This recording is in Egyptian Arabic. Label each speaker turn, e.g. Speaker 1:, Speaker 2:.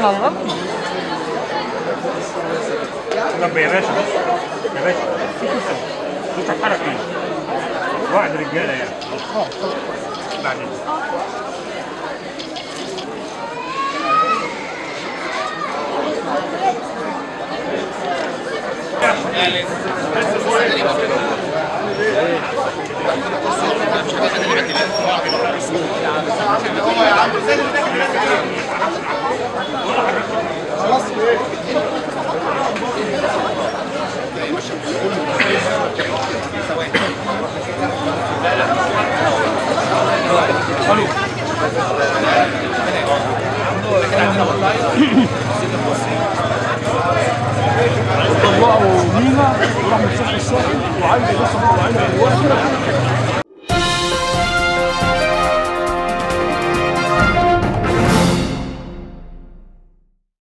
Speaker 1: على الارض
Speaker 2: طب يا باشا يا باشا انت تتحرك ايه؟ واحد رجاله يعني بعدين
Speaker 1: طلعوا مينا وراح متصل الساحل وعايز يوصل وعايز